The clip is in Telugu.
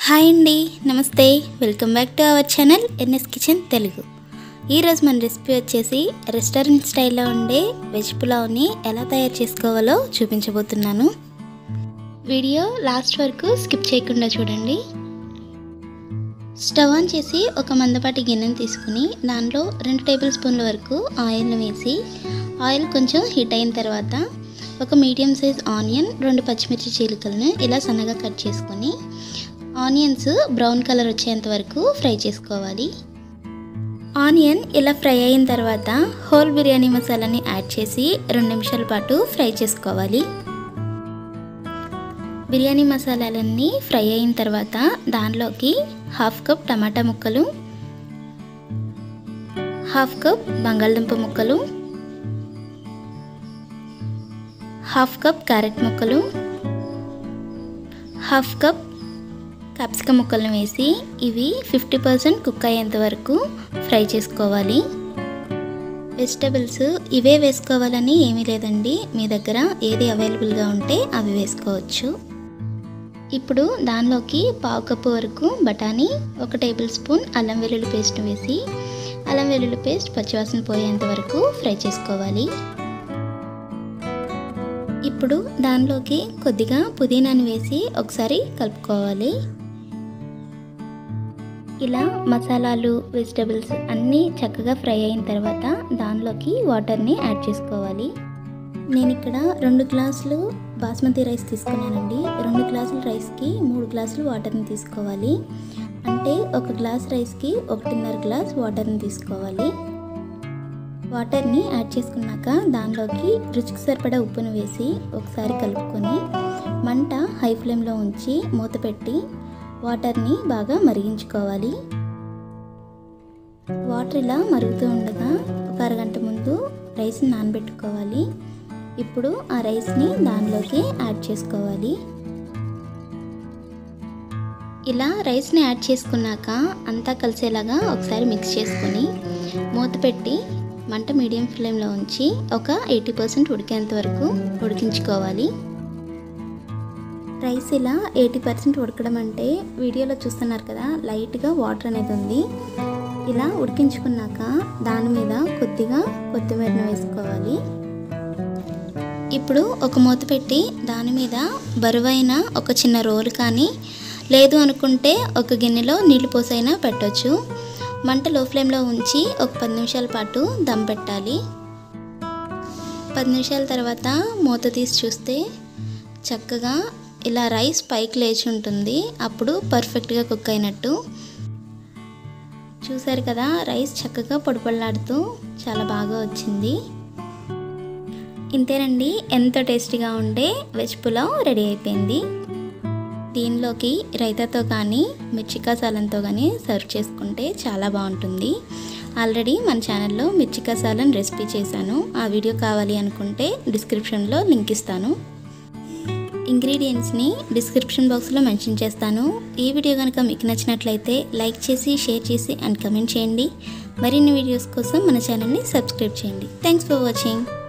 హాయ్ అండి నమస్తే welcome back to our channel NS kitchen Telugu ఈరోజు మన రెసిపీ వచ్చేసి రెస్టారెంట్ స్టైల్లో ఉండే వెజ్ పులావ్ని ఎలా తయారు చేసుకోవాలో చూపించబోతున్నాను వీడియో లాస్ట్ వరకు స్కిప్ చేయకుండా చూడండి స్టవ్ ఆన్ చేసి ఒక మందపాటి గిన్నెను తీసుకుని దానిలో రెండు టేబుల్ స్పూన్ల వరకు ఆయిల్ని వేసి ఆయిల్ కొంచెం హీట్ అయిన తర్వాత ఒక మీడియం సైజ్ ఆనియన్ రెండు పచ్చిమిర్చి చీలికలను ఇలా సన్నగా కట్ చేసుకొని ఆనియన్స్ బ్రౌన్ కలర్ వచ్చేంత వరకు ఫ్రై చేసుకోవాలి ఆనియన్ ఇలా ఫ్రై అయిన తర్వాత హోల్ బిర్యానీ మసాలాని యాడ్ చేసి రెండు నిమిషాల పాటు ఫ్రై చేసుకోవాలి బిర్యానీ మసాలాలన్నీ ఫ్రై అయిన తర్వాత దానిలోకి హాఫ్ కప్ టమాటా ముక్కలు హాఫ్ కప్ బంగాళదుంప ముక్కలు హాఫ్ కప్ క్యారెట్ ముక్కలు హాఫ్ కప్ క్యాప్సికమ్ ముక్కలను వేసి ఇవి ఫిఫ్టీ పర్సెంట్ కుక్ అయ్యేంత వరకు ఫ్రై చేసుకోవాలి వెజిటబుల్స్ ఇవే వేసుకోవాలని ఏమీ లేదండి మీ దగ్గర ఏది అవైలబుల్గా ఉంటే అవి వేసుకోవచ్చు ఇప్పుడు దానిలోకి పావు కప్పు వరకు బఠానీ ఒక టేబుల్ స్పూన్ అల్లం వెల్లుల్లి పేస్ట్ వేసి అల్లం వెల్లుల్లి పేస్ట్ పచ్చివాసన పోయేంత వరకు ఫ్రై చేసుకోవాలి ఇప్పుడు దానిలోకి కొద్దిగా పుదీనాని వేసి ఒకసారి కలుపుకోవాలి ఇలా మసాలాలు వెజిటబుల్స్ అన్నీ చక్కగా ఫ్రై అయిన తర్వాత దానిలోకి వాటర్ని యాడ్ చేసుకోవాలి నేను ఇక్కడ రెండు గ్లాసులు బాస్మతి రైస్ తీసుకున్నానండి రెండు గ్లాసుల రైస్కి మూడు గ్లాసులు వాటర్ని తీసుకోవాలి అంటే ఒక గ్లాస్ రైస్కి ఒకటిన్నర గ్లాస్ వాటర్ని తీసుకోవాలి వాటర్ని యాడ్ చేసుకున్నాక దానిలోకి రుచికి సరిపడా ఉప్పును వేసి ఒకసారి కలుపుకొని మంట హై ఫ్లేమ్లో ఉంచి మూత పెట్టి వాటర్ని బాగా మరిగించుకోవాలి వాటర్ ఇలా మరుగుతూ ఉండగా ఒక అరగంట ముందు రైస్ని నానబెట్టుకోవాలి ఇప్పుడు ఆ రైస్ని దానిలోకి యాడ్ చేసుకోవాలి ఇలా రైస్ని యాడ్ చేసుకున్నాక అంతా కలిసేలాగా ఒకసారి మిక్స్ చేసుకొని మూత పెట్టి మంట మీడియం ఫ్లేమ్లో ఉంచి ఒక ఎయిటీ పర్సెంట్ ఉడికేంత వరకు ఉడికించుకోవాలి రైస్ ఇలా ఎయిటీ పర్సెంట్ ఉడకడం అంటే వీడియోలో చూస్తున్నారు కదా లైట్గా వాటర్ అనేది ఉంది ఇలా ఉడికించుకున్నాక దాని మీద కొద్దిగా కొత్తిమీరను వేసుకోవాలి ఇప్పుడు ఒక మూత పెట్టి దాని మీద బరువైన ఒక చిన్న రోల్ కానీ లేదు అనుకుంటే ఒక గిన్నెలో నీళ్లు పోసైనా పెట్టవచ్చు మంట లో ఫ్లేమ్లో ఉంచి ఒక పది నిమిషాల పాటు దమ్ పెట్టాలి పది నిమిషాల తర్వాత మూత తీసి చూస్తే చక్కగా ఇలా రైస్ పైకి లేచి ఉంటుంది అప్పుడు పర్ఫెక్ట్గా కుక్ అయినట్టు చూసారు కదా రైస్ చక్కగా పొడిపొడలాడుతూ చాలా బాగా వచ్చింది ఇంతేనండి ఎంతో టేస్టీగా ఉండే వెజ్ పులావ్ రెడీ అయిపోయింది దీనిలోకి రైతాతో కానీ మిర్చి కసాలంతో కానీ సర్వ్ చేసుకుంటే చాలా బాగుంటుంది ఆల్రెడీ మన ఛానల్లో మిర్చి కసాలను రెసిపీ చేశాను ఆ వీడియో కావాలి అనుకుంటే డిస్క్రిప్షన్లో లింక్ ఇస్తాను ఇంగ్రీడియంట్స్ని డిస్క్రిప్షన్ బాక్స్లో మెన్షన్ చేస్తాను ఈ వీడియో కనుక మీకు నచ్చినట్లయితే లైక్ చేసి షేర్ చేసి అండ్ కమెంట్ చేయండి మరిన్ని వీడియోస్ కోసం మన ఛానల్ని సబ్స్క్రైబ్ చేయండి థ్యాంక్స్ ఫర్ వాచింగ్